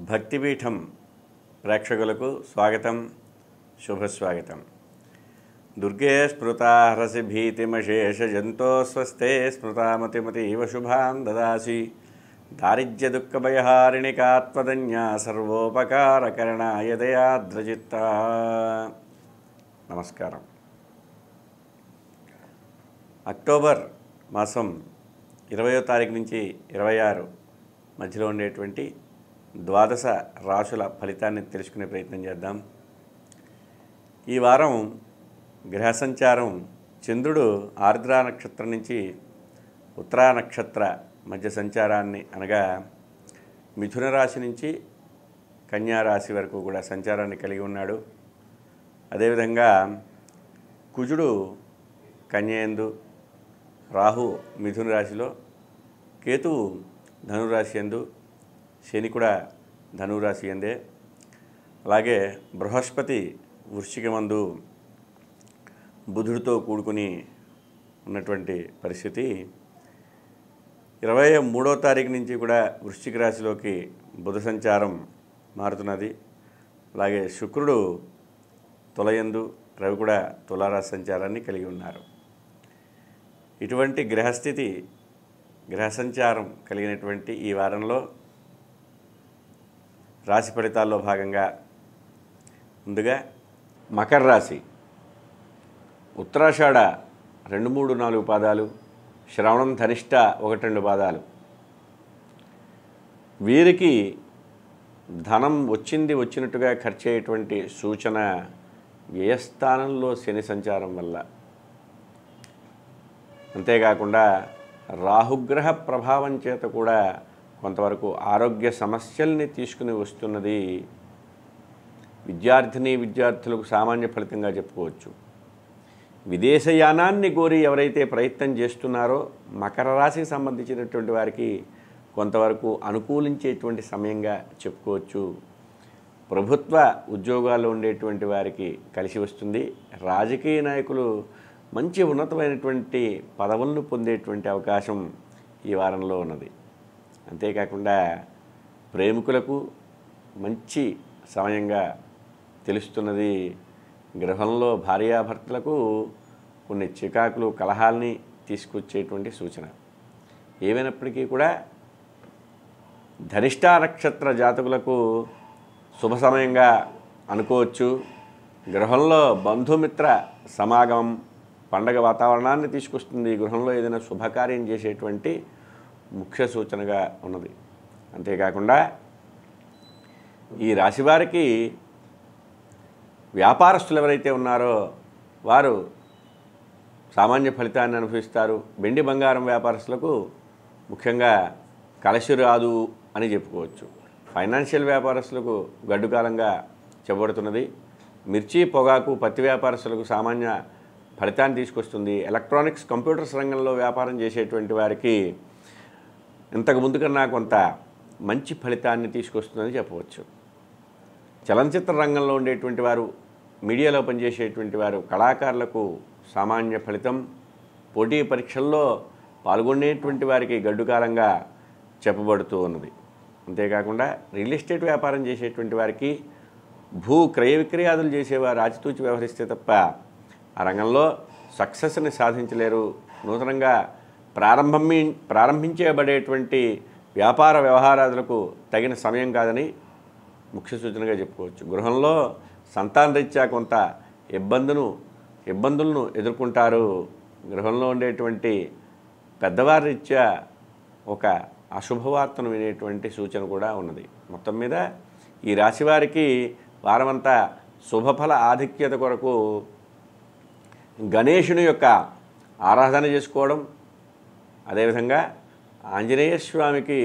భక్తిపీఠం ప్రేక్షకులకు స్వాగతం శుభస్వాగతం దుర్గే స్మృతా హ్రసి భీతిమశేష జంతో స్వస్తే స్మృతామతిమతీవ శుభాం దదాసి దారిద్ర్య దుఃఖభయహారిణికాత్మదన్యా సర్వోపకారకరణాయ దయాద్రజిత్త నమస్కారం అక్టోబర్ మాసం ఇరవయో తారీఖు నుంచి ఇరవై ఆరు మధ్యలో ఉండేటువంటి ద్వాదశ రాశుల ఫలితాన్ని తెలుసుకునే ప్రయత్నం చేద్దాం ఈ వారం గ్రహ సంచారం చంద్రుడు ఆర్ద్ర నక్షత్రం నుంచి ఉత్తరా నక్షత్ర మధ్య సంచారాన్ని అనగా మిథున రాశి నుంచి కన్యా రాశి వరకు కూడా సంచారాన్ని కలిగి ఉన్నాడు అదేవిధంగా కుజుడు కన్యేందు రాహు మిథున రాశిలో కేతువు ధనురాశి ఎందు శని కూడా ధనురాశి ఎందే అలాగే బృహస్పతి వృశ్చికమందు బుధుడితో కూడుకుని ఉన్నటువంటి పరిస్థితి ఇరవై మూడో తారీఖు నుంచి కూడా వృశ్చిక రాశిలోకి బుధ సంచారం మారుతున్నది అలాగే శుక్రుడు తులయందు రవి కూడా తులారాశి సంచారాన్ని కలిగి ఉన్నారు ఇటువంటి గ్రహస్థితి గ్రహ సంచారం కలిగినటువంటి ఈ వారంలో రాశి ఫలితాల్లో భాగంగా ముందుగా మకర రాశి ఉత్తరాషాఢ రెండు మూడు నాలుగు పాదాలు శ్రవణం ధనిష్ట ఒకటి రెండు పాదాలు వీరికి ధనం వచ్చింది వచ్చినట్టుగా ఖర్చు అయ్యేటువంటి సూచన వ్యయస్థానంలో శని సంచారం వల్ల అంతేకాకుండా రాహుగ్రహ ప్రభావం చేత కూడా కొంతవరకు ఆరోగ్య సమస్యల్ని తీసుకుని వస్తున్నది విద్యార్థిని విద్యార్థులకు సామాన్య ఫలితంగా చెప్పుకోవచ్చు విదేశయానాన్ని కోరి ఎవరైతే ప్రయత్నం చేస్తున్నారో మకర రాశికి సంబంధించినటువంటి వారికి కొంతవరకు అనుకూలించేటువంటి సమయంగా చెప్పుకోవచ్చు ప్రభుత్వ ఉద్యోగాల్లో ఉండేటువంటి వారికి కలిసి వస్తుంది రాజకీయ నాయకులు మంచి ఉన్నతమైనటువంటి పదవులను పొందేటువంటి అవకాశం ఈ వారంలో ఉన్నది అంతేకాకుండా ప్రేమికులకు మంచి సమయంగా తెలుస్తున్నది గృహంలో భార్యాభర్తలకు కొన్ని చికాకులు కలహాల్ని తీసుకొచ్చేటువంటి సూచన ఏమైనప్పటికీ కూడా ధనిష్టా నక్షత్ర జాతకులకు శుభ సమయంగా అనుకోవచ్చు గృహంలో బంధుమిత్ర సమాగమం పండగ వాతావరణాన్ని తీసుకొస్తుంది గృహంలో ఏదైనా శుభకార్యం చేసేటువంటి ముఖ్య సూచనగా ఉన్నది అంతేకాకుండా ఈ రాశివారికి వ్యాపారస్తులు ఎవరైతే ఉన్నారో వారు సామాన్య ఫలితాన్ని అనుభవిస్తారు వెండి బంగారం వ్యాపారస్తులకు ముఖ్యంగా కలసి రాదు అని చెప్పుకోవచ్చు ఫైనాన్షియల్ వ్యాపారస్తులకు గడ్డు కాలంగా చెప్పబడుతున్నది మిర్చి పొగాకు పత్తి వ్యాపారస్తులకు సామాన్య ఫలితాన్ని తీసుకొస్తుంది ఎలక్ట్రానిక్స్ కంప్యూటర్స్ రంగంలో వ్యాపారం చేసేటువంటి వారికి ఇంతకు ముందు కన్నా కొంత మంచి ఫలితాన్ని తీసుకొస్తుందని చెప్పవచ్చు చలనచిత్ర రంగంలో ఉండేటువంటి వారు మీడియాలో పనిచేసేటువంటి వారు కళాకారులకు సామాన్య ఫలితం పోటీ పరీక్షల్లో పాల్గొనేటువంటి వారికి గడ్డు కాలంగా చెప్పబడుతూ ఉన్నది అంతేకాకుండా రియల్ ఎస్టేట్ వ్యాపారం చేసేటువంటి వారికి భూ క్రయ విక్రయాదులు చేసేవారు ఆచితూచి వ్యవహరిస్తే తప్ప ఆ రంగంలో సక్సెస్ని సాధించలేరు నూతనంగా ప్రారంభమి ప్రారంభించబడేటువంటి వ్యాపార వ్యవహారాదులకు తగిన సమయం కాదని ముఖ్య సూచనగా చెప్పుకోవచ్చు గృహంలో సంతానరీత్యా కొంత ఇబ్బందును ఇబ్బందులను ఎదుర్కొంటారు గృహంలో ఉండేటువంటి పెద్దవారి రీత్యా ఒక అశుభవార్తను వినేటువంటి సూచన కూడా ఉన్నది మొత్తం మీద ఈ రాశివారికి వారమంతా శుభఫల ఆధిక్యత కొరకు గణేషుని యొక్క ఆరాధన చేసుకోవడం అదేవిధంగా ఆంజనేయ స్వామికి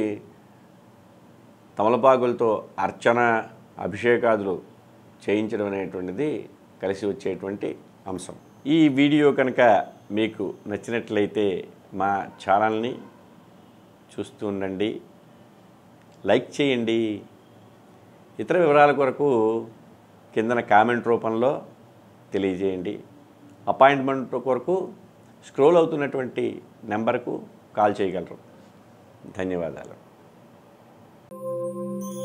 తమలపాకులతో అర్చన అభిషేకాదులు చేయించడం అనేటువంటిది కలిసి వచ్చేటువంటి అంశం ఈ వీడియో కనుక మీకు నచ్చినట్లయితే మా ఛానల్ని చూస్తూ ఉండండి లైక్ చేయండి ఇతర వివరాల కొరకు కిందన కామెంట్ రూపంలో తెలియజేయండి అపాయింట్మెంట్ కొరకు స్క్రోల్ అవుతున్నటువంటి నెంబర్కు కాల్ చేయగలరు ధన్యవాదాలు